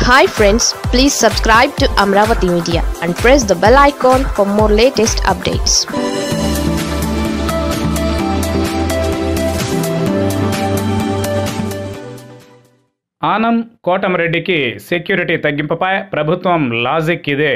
hi friends please subscribe to Amaravati media and press the bell icon for more latest updates Anam కోటమిరెడ్డికి security తగ్గింపుపై ప్రభుత్వం logic ఇదే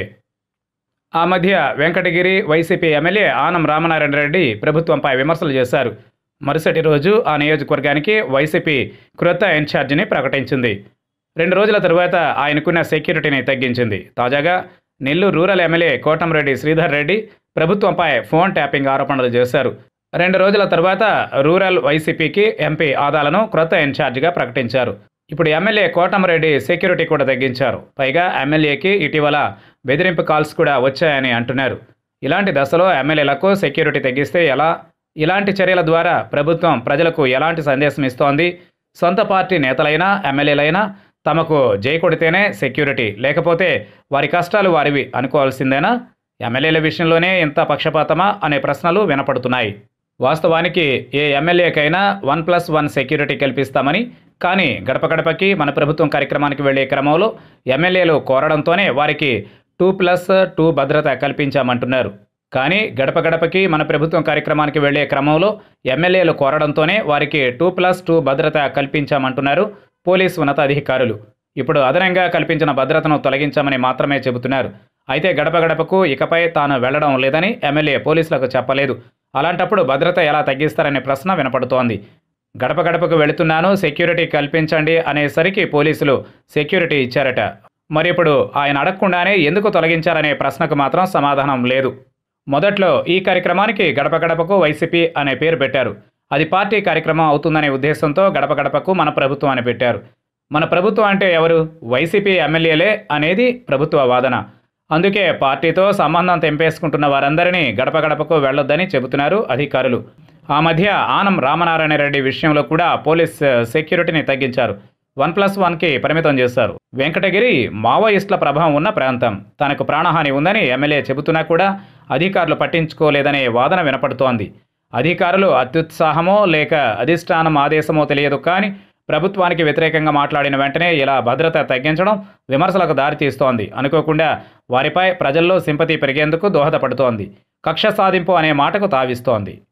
ఆ మధ్య వెంకటగిరి వైసీపీ ఎమ్మెల్యే ఆనం రామనారాయణ రెడ్డి ప్రభుత్వంపై విమర్శలు చేశారు మరుసటి రోజు ఆ నియోజకవర్గానికి వైసీపీ క్రొత్త ఇన్ఛార్జిని ప్రకటించింది రెండు రోజుల తరువాత ఆయనకున్న సెక్యూరిటీని తగ్గించింది తాజాగా నెల్లూరు రూరల్ ఎమ్మెల్యే కోటంరెడ్డి శ్రీధర్ రెడ్డి ప్రభుత్వంపై ఫోన్ ట్యాపింగ్ ఆరోపణలు చేశారు రెండు రోజుల తర్వాత రూరల్ వైసీపీకి ఎంపీ ఆదాలను క్రొత్త ఇన్ఛార్జిగా ప్రకటించారు ఇప్పుడు ఎమ్మెల్యే కోటంరెడ్డి సెక్యూరిటీ కూడా తగ్గించారు పైగా ఎమ్మెల్యేకి ఇటీవల బెదిరింపు కాల్స్ కూడా వచ్చాయని అంటున్నారు ఇలాంటి దశలో ఎమ్మెల్యేలకు సెక్యూరిటీ తగ్గిస్తే ఎలా ఇలాంటి చర్యల ద్వారా ప్రభుత్వం ప్రజలకు ఎలాంటి సందేశం ఇస్తోంది సొంత పార్టీ నేతలైనా ఎమ్మెల్యేలైనా తమకు జై కొడితేనే సెక్యూరిటీ లేకపోతే వారి కష్టాలు వారివి అనుకోవాల్సిందేనా ఎమ్మెల్యేల విషయంలోనే ఇంత పక్షపాతమా అనే ప్రశ్నలు వినపడుతున్నాయి వాస్తవానికి ఏ ఎమ్మెల్యేకైనా వన్ ప్లస్ వన్ సెక్యూరిటీ కల్పిస్తామని కానీ గడప గడపకి మన ప్రభుత్వం కార్యక్రమానికి వెళ్లే క్రమంలో ఎమ్మెల్యేలు కోరడంతోనే వారికి టూ ప్లస్ టూ భద్రత కల్పించామంటున్నారు కానీ గడప గడపకి మన ప్రభుత్వం కార్యక్రమానికి వెళ్లే క్రమంలో ఎమ్మెల్యేలు కోరడంతోనే వారికి టూ ప్లస్ టూ భద్రత కల్పించామంటున్నారు పోలీసు ఉన్నతాధికారులు ఇప్పుడు అదనంగా కల్పించిన భద్రతను తొలగించామని మాత్రమే చెబుతున్నారు అయితే గడప గడపకు ఇకపై తాను వెళ్లడం లేదని ఎమ్మెల్యే పోలీసులకు చెప్పలేదు అలాంటప్పుడు భద్రత ఎలా తగ్గిస్తారనే ప్రశ్న వినపడుతోంది గడప గడపకు వెళుతున్నాను సెక్యూరిటీ కల్పించండి అనేసరికి పోలీసులు సెక్యూరిటీ ఇచ్చారట మరి ఇప్పుడు ఆయన అడగకుండానే ఎందుకు తొలగించారనే ప్రశ్నకు మాత్రం సమాధానం లేదు మొదట్లో ఈ కార్యక్రమానికి గడప గడపకు వైసీపీ అనే పేరు పెట్టారు అది పార్టీ కార్యక్రమం అవుతుందనే ఉద్దేశంతో గడప గడపకు మన ప్రభుత్వం అని పెట్టారు మన ప్రభుత్వం అంటే ఎవరు వైసీపీ ఎమ్మెల్యేలే అనేది ప్రభుత్వ వాదన అందుకే పార్టీతో సంబంధం తెంపేసుకుంటున్న వారందరినీ గడప గడపకు వెళ్ళొద్దని చెబుతున్నారు అధికారులు ఆ మధ్య ఆనం రామనారాయణ రెడ్డి విషయంలో కూడా పోలీస్ సెక్యూరిటీని తగ్గించారు వన్ ప్లస్ వన్కి పరిమితం చేశారు వెంకటగిరి మావోయిస్టుల ప్రభావం ఉన్న ప్రాంతం తనకు ప్రాణహాని ఉందని ఎమ్మెల్యే చెబుతున్నా కూడా అధికారులు పట్టించుకోలేదనే వాదన వినపడుతోంది అధికారులు అత్యుత్సాహమో లేక అధిష్టానం ఆదేశమో తెలియదు కానీ ప్రభుత్వానికి వ్యతిరేకంగా మాట్లాడిన వెంటనే ఇలా భద్రత తగ్గించడం విమర్శలకు దారితీస్తోంది అనుకోకుండా వారిపై ప్రజల్లో సింపతి పెరిగేందుకు దోహదపడుతోంది కక్ష సాధింపు అనే మాటకు తావిస్తోంది